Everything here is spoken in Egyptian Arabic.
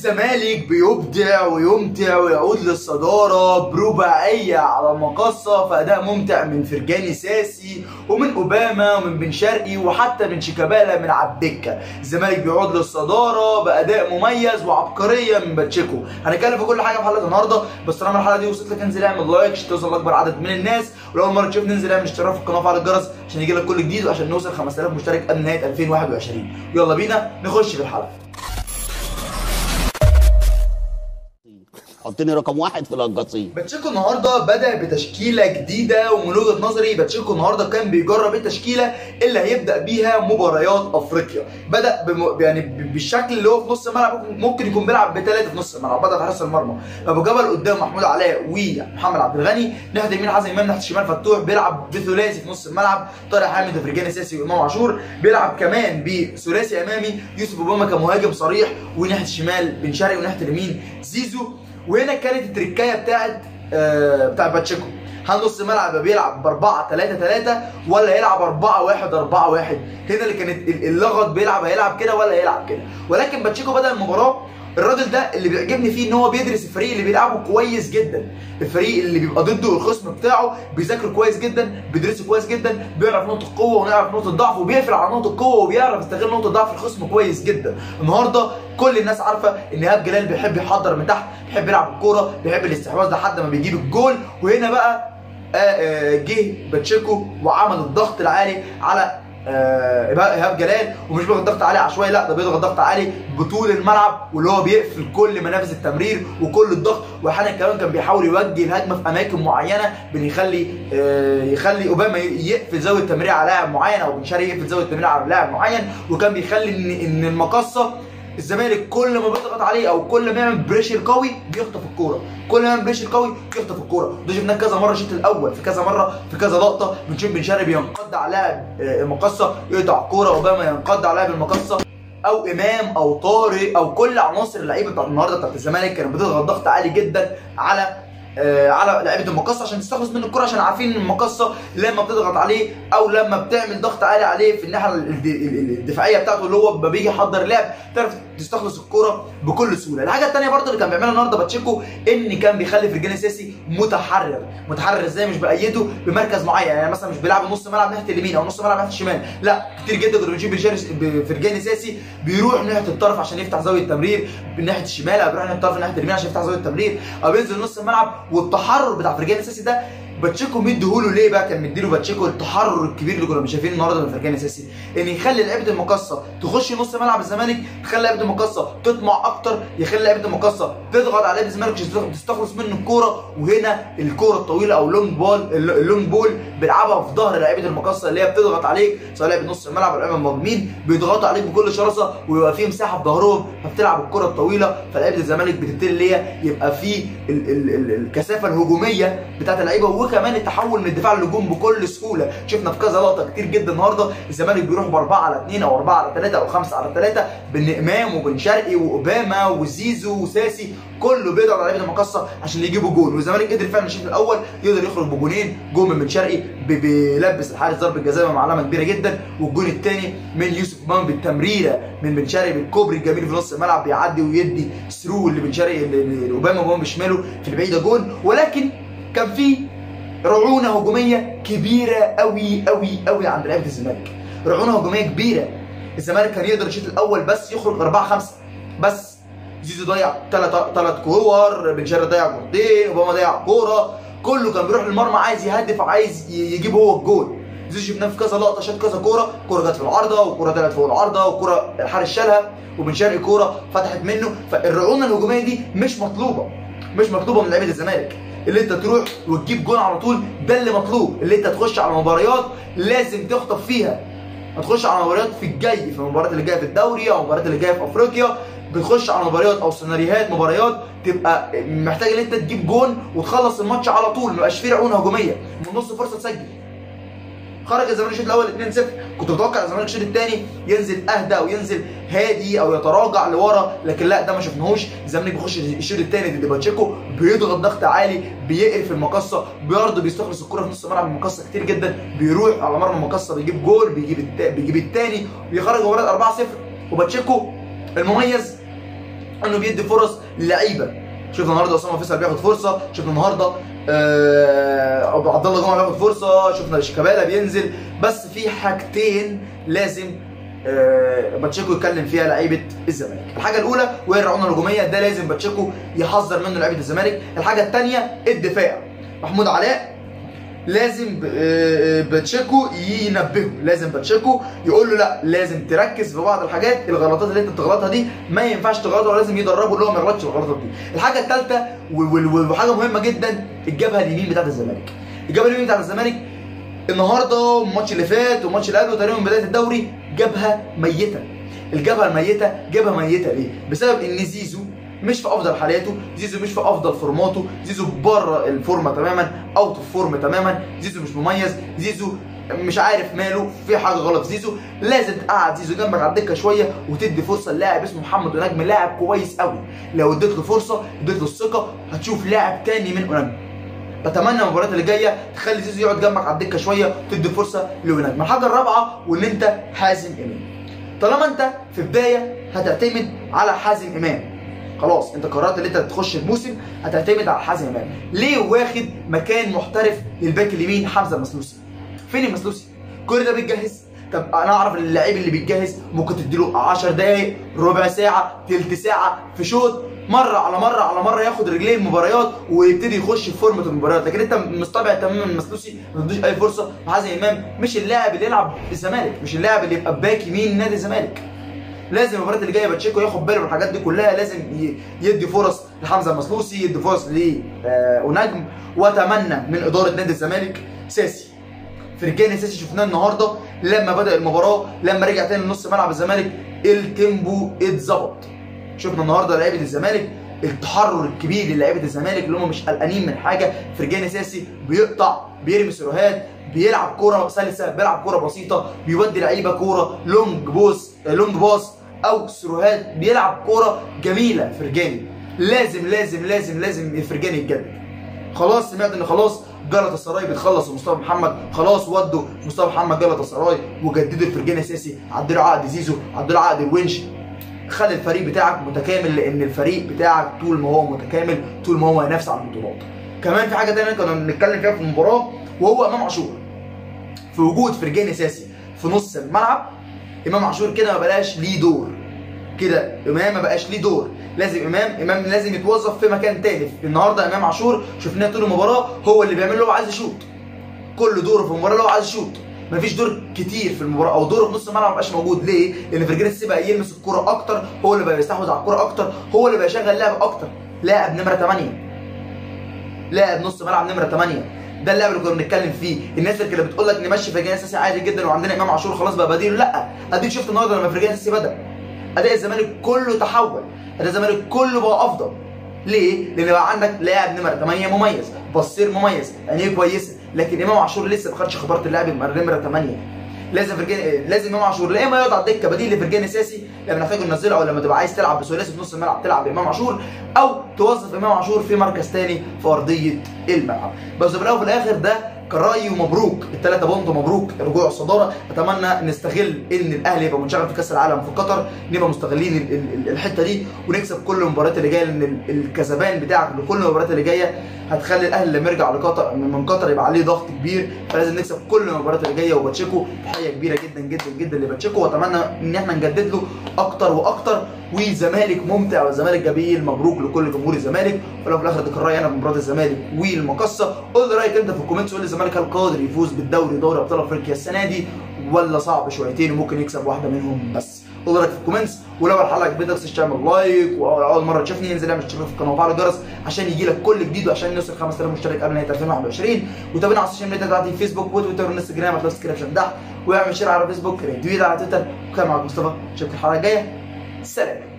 الزمالك بيبدع ويمتع ويعود للصدارة برباعية على المقصة في أداء ممتع من فرجاني ساسي ومن أوباما ومن بن شرقي وحتى من شيكابالا من عبدكة الزمالك بيعود للصدارة بأداء مميز وعبقرية من باتشيكو هنتكلم في كل حاجة في حلقة النهاردة بس طالما الحلقة دي وصلت لك انزل اعمل لايك عشان توصل لأكبر عدد من الناس ولو أول مرة تشوفني انزل اعمل اشتراك في القناة وفعل الجرس عشان يجي لك كل جديد وعشان نوصل 5000 مشترك قبل نهاية 2021 يلا بينا نخش في الحلقة حطني رقم واحد في القصيم باتشيكو النهارده بدا بتشكيله جديده ومن وجهه نظري باتشيكو النهارده كان بيجرب التشكيله اللي هيبدا بيها مباريات افريقيا بدا بم... يعني ب- بالشكل اللي هو في نص الملعب ممكن يكون بيلعب بثلاثه في نص الملعب بدا في حارس المرمى ابو جبل قدام محمود علاء ومحمد عبد الغني ناحيه اليمين حسن امام ناحيه الشمال فتوح بيلعب بثلاثي في نص الملعب طارق حامد وفرجاني ساسي وامام عاشور بيلعب كمان بثلاثي امامي يوسف اوباما كمهاجم صريح وناحيه الشمال بن شرقي وناحيه اليمين زيزو وهنا كانت التركايه بتاعت آه بتاع باتشيكو هل نص الملعب بيلعب ب 4 3 3 ولا يلعب 4 1 4 1 هنا اللي كانت ال- اللغط بيلعب هيلعب كده ولا يلعب كده ولكن باتشيكو بدا المباراه الراجل ده اللي بيعجبني فيه ان هو بيدرس الفريق اللي بيلعبه كويس جدا الفريق اللي بيبقى ضده الخصم بتاعه بيذاكره كويس جدا بيدرسه كويس جدا بيعرف نقطه القوه ويعرف نقطه الضعف وبيقفل على نقطه القوه وبيعرف يستغل نقطه ضعف الخصم كويس جدا النهارده كل الناس عارفه ان ايهاب جلال بيحب يحضر من تحت بيحب يلعب الكوره بيحب الاستحواذ لحد ما بيجيب الجول وهنا بقى آه، آه، جه باتشيكو وعمل الضغط العالي على آه، ايهاب جلال ومش بيضغط ضغط عالي عشوائي لا ده بيضغط ضغط عالي بطول الملعب واللي هو بيقفل كل منافذ التمرير وكل الضغط واحيانا كمان كان بيحاول يوجه الهجمه في اماكن معينه بان يخلي آه، يخلي اوباما يقفل زاويه التمرير على لاعب معين او بن شرقي يقفل زاويه التمرير على لاعب معين وكان بيخلي ان ان المقصه الزمالك كل ما بيضغط عليه او كل ما يعمل بريشر قوي بيخطف الكوره كل ما يعمل بريشر قوي بيخطف الكوره ده شفناه كذا مره الشوط الاول في كذا مره في كذا لقطه بنشوف بن شرقي بينقض على لاعب آه، المقصه يقطع كوره اوباما ينقض على لاعب المقصه او امام او طارق او كل عناصر اللعيبه بتاعت النهارده بتاعت الزمالك كانت بتضغط ضغط عالي جدا على آه على لعيبه المقصه عشان تستخلص منه الكره عشان عارفين ان المقصه لما بتضغط عليه او لما بتعمل ضغط عالي عليه في الناحيه الد- ال- الدفاعيه بتاعته اللي هو لما بيجي يحضر لعب تعرف تستخلص الكره بكل سهوله الحاجه الثانيه برضه اللي كان بيعملها النهارده باتشيكو ان كان بيخلي فرجاني ساسي متحرر متحرر ازاي مش بايده بمركز معين يعني مثلا مش بيلعب نص ملعب ناحيه اليمين او نص ملعب ناحيه الشمال لا كتير جدا كنا بنشوف بنشارك- فرجاني ساسي بيروح ناحيه الطرف عشان يفتح زاويه التمرير من ناحيه الشمال او بيروح ناحيه الطرف ناحيه اليمين عشان يفتح زاويه التمرير او بينزل نص الملعب والتحرر بتاع فرجاني ساسي ده باتشيكو مديهوله ليه بقى كان مديله باتشيكو التحرر الكبير اللي كنا شايفينه النهارده من فرجاني ساسي ان يخلي لعيبه المقصه تخش نص ملعب الزمالك تخلي لعيبه المقصه تطمع اكتر يخلي لعيبه المقصه تضغط على لعيبه الزمالك عشان تستخلص منه الكوره وهنا الكوره الطويله او اللونج بول اللونج بول بيلعبها في ظهر لعيبه المقصه اللي هي بتضغط عليك سواء لعيبه نص الملعب او لعيبه المهاجمين بيضغطوا عليك بكل شراسه ويبقى في مساحه في ظهرهم فبتلعب الكره الطويله فلعيبه الزمالك بتبتدي اللي هي يبقى في ال ال ال الكثافه الهجوميه بتاعت اللعيبه وكمان التحول من الدفاع للهجوم بكل سهوله شفنا في كذا لقطه كتير جدا النهارده الزمالك بيروح باربعه على اثنين او اربعه على ثلاثه او خمسه على ثلاثه بان امام وبن شرقي واوباما وزيزو وساسي كله بيضغط على لعيبه المقصه عشان يجيبوا جول والزمالك قدر فعلا الشوط الاول يقدر يخرج بجونين جول من بن شرقي ب- بيلبس الحارس ضربه جزاء مع علامه كبيره جدا والجول الثاني من يوسف اوباما بالتمريره من بن شرقي بالكوبري الجميل في نص الملعب بيعدي ويدي ثرو اللي بن شرقي اللي اوباما اوباما بشماله في البعيده جول ولكن كان في رعونه هجوميه كبيره قوي قوي قوي عند لعيبه الزمالك رعونه هجوميه كبيره الزمالك كان يقدر الشوط الاول بس يخرج 4 5 بس زيزو ضيع ثلاث ثلاث كور بن شرقي ضيع كورتين اوباما ضيع كوره كله كان بيروح للمرمى عايز يهدف وعايز ي- يجيب هو الجول زيزو شفناه في كذا لقطه شاط كذا كوره كوره جت في العارضه وكوره طلعت فوق العارضه وكوره الحارس شالها وبن شرقي كوره فتحت منه فالرعونه الهجوميه دي مش مطلوبه مش مطلوبه من لعيبه الزمالك اللي انت تروح وتجيب جول على طول ده اللي مطلوب اللي انت تخش على مباريات لازم تخطف فيها هتخش على مباريات في الجاي في المباريات اللي جايه في الدوري او المباريات اللي جايه في افريقيا بتخش على مباريات او سيناريوهات مباريات تبقى محتاج ان انت تجيب جون وتخلص الماتش على طول ما يبقاش فيه رعونه هجوميه من نص فرصه تسجل خرج الزمالك الشوط الاول 2-0 كنت متوقع الزمالك الشوط الثاني ينزل اهدى او ينزل هادي او يتراجع لورا لكن لا ده ما شفناهوش الزمالك بيخش الشوط الثاني ضد باتشيكو بيضغط ضغط عالي بيقرف المقصه برضه بيستخلص الكره في نص ملعب المقصه كتير جدا بيروح على مرمى المقصه بيجيب جول بيجيب التا... بيجيب الثاني بيخرج مباراه 4-0 وباتشيكو المميز انه بيدي فرص للعيبه شفنا النهارده اسامه فيصل بياخد فرصه شفنا النهارده آه عبد الله جمعه بياخد فرصه شفنا شيكابالا بينزل بس في حاجتين لازم آه باتشيكو يتكلم فيها لعيبه الزمالك الحاجه الاولى وهي الرعونه الهجوميه ده لازم باتشيكو يحذر منه لعيبه الزمالك الحاجه الثانيه الدفاع محمود علاء لازم باتشيكو ينبهه لازم باتشيكو يقول له لا لازم تركز في بعض الحاجات الغلطات اللي انت بتغلطها دي ما ينفعش تغلطها ولازم يدربه اللي هو ما يغلطش في الغلطات دي الحاجه الثالثه وحاجه مهمه جدا الجبهه اليمين بتاعت الزمالك الجبهه اليمين بتاعت الزمالك النهارده والماتش اللي فات والماتش اللي قبله تقريبا من بدايه الدوري جبهه ميته الجبهه الميته جبهه ميته ليه بسبب ان زيزو مش في افضل حالاته زيزو مش في افضل فورماته زيزو بره الفورمه تماما اوت اوف فورم تماما زيزو مش مميز زيزو مش عارف ماله في حاجه غلط في زيزو لازم تقعد زيزو جنبك على الدكه شويه وتدي فرصه للاعب اسمه محمد ونجم لاعب كويس قوي لو اديت له فرصه اديت له الثقه هتشوف لاعب تاني من ونجم بتمنى المباريات اللي جايه تخلي زيزو يقعد جنبك على الدكه شويه وتدي فرصه لونجم الحاجه الرابعه وان انت حازم امام طالما انت في بدايه هتعتمد على حازم امام خلاص انت قررت ان انت تخش الموسم هتعتمد على حازم امام ليه واخد مكان محترف للباك اليمين حمزه المسلوسي فين المسلوسي كل ده بيتجهز طب انا اعرف اللعيب اللي بيتجهز ممكن تديله 10 دقايق ربع ساعه تلت ساعه في شوط مره على مره على مره ياخد رجليه المباريات ويبتدي يخش في فورمه المباريات لكن انت مستبعد تماما المسلوسي ما تديش اي فرصه حازم امام مش اللاعب اللي يلعب في الزمالك مش اللاعب اللي يبقى باك يمين نادي الزمالك لازم المباريات اللي جايه باتشيكو ياخد باله من الحاجات دي كلها لازم يدي فرص لحمزه المسلوسي يدي فرص لونجم واتمنى من اداره نادي الزمالك ساسي فرجاني ساسي شفناه النهارده لما بدا المباراه لما رجع تاني لنص ملعب الزمالك التيمبو اتظبط شفنا النهارده لعيبه الزمالك التحرر الكبير للاعيبه الزمالك اللي هم مش قلقانين من حاجه فرجاني ساسي بيقطع بيرمي سيروهات بيلعب كوره سلسه بيلعب كوره بسيطه بيودي لعيبه كوره لونج بوس لونج باص او سيروهات بيلعب كوره جميله فرجاني لازم لازم لازم لازم فرجاني يتجدد خلاص سمعت ان خلاص جلطة السراي بتخلص ومصطفى محمد خلاص ودوا مصطفى محمد جلطة السراي وجددوا الفرجاني ساسي عدلوا عقد زيزو عدلوا عقد الونش خلي الفريق بتاعك متكامل لان الفريق بتاعك طول ما هو متكامل طول ما هو ينافس على البطولات كمان في حاجه ثانيه كنا بنتكلم فيها في المباراه وهو امام عاشور في وجود فرجاني ساسي في نص الملعب امام عاشور كده ما بقاش ليه دور كده امام ما بقاش ليه دور لازم امام امام لازم يتوظف في مكان تاني النهارده امام عاشور شفناه طول المباراه هو اللي بيعمل اللي هو عايز يشوط كل دوره في المباراه اللي هو عايز يشوط مفيش دور كتير في المباراه او دوره في نص الملعب مبقاش موجود ليه؟ لان فرجاني بقى يلمس الكوره اكتر هو اللي بقى يستحوذ على الكوره اكتر هو اللي بقى يشغل لعب اكتر لاعب نمره 8 لاعب نص ملعب نمره 8 ده اللاعب اللي كنا بنتكلم فيه الناس اللي كانت بتقول لك نمشي فرجاني اساسي عادي جدا وعندنا امام عاشور خلاص بقى بديل لا اديك شفت النهارده لما فرجاني اساسي بدا اداء الزمالك كله تحول اداء الزمالك كله بقى افضل ليه؟ لان بقى عندك لاعب نمره 8 مميز بصير مميز عينيه كويسه لكن امام عاشور لسه ما خدش خبرات اللاعب نمره 8 لازم فرجاني لازم امام عاشور لا اما يقعد على الدكه بديل لفرجاني ساسي لما نحتاج ننزله او لما تبقى عايز تلعب بثلاثي في نص الملعب تلعب بامام عاشور او توظف امام عاشور في مركز ثاني في ارضيه الملعب بس في الاول وفي الاخر ده كان رايي ومبروك الثلاثه بونت مبروك رجوع الصداره اتمنى نستغل ان الاهلي يبقى منشغل في كاس العالم في قطر نبقى مستغلين الحته دي ونكسب كل المباريات اللي جايه لان الكسبان بتاعك لكل المباريات اللي جايه هتخلي الاهلي لما يرجع لقطر من قطر يبقى عليه ضغط كبير فلازم نكسب كل المباريات اللي جايه وباتشيكو تحيه كبيره جدا جدا جدا لباتشيكو واتمنى ان احنا نجدد له اكتر واكتر والزمالك ممتع والزمالك جميل مبروك لكل جمهور الزمالك ولو في الاخر ده كان رايي انا في مباراه الزمالك والمقصه قول لي رايك انت في الكومنتس قول لي الزمالك هل قادر يفوز بالدوري دوري ابطال افريقيا السنه دي ولا صعب شويتين وممكن يكسب واحده منهم بس قول رايك في الكومنتس ولو الحلقه عجبتك ما تنساش تعمل لايك واول مره تشوفني انزل اعمل اشتراك في القناه وفعل الجرس عشان يجي لك كل جديد وعشان نوصل 5000 مشترك قبل نهايه 2021 وتابعنا على السوشيال ميديا بتاعتي فيسبوك وتويتر وانستجرام هتلاقي الديسكربشن تحت واعمل شير على فيسبوك ريتويت على تويتر وكان معاك مصطفى اشوفك الحلقه الجايه سلام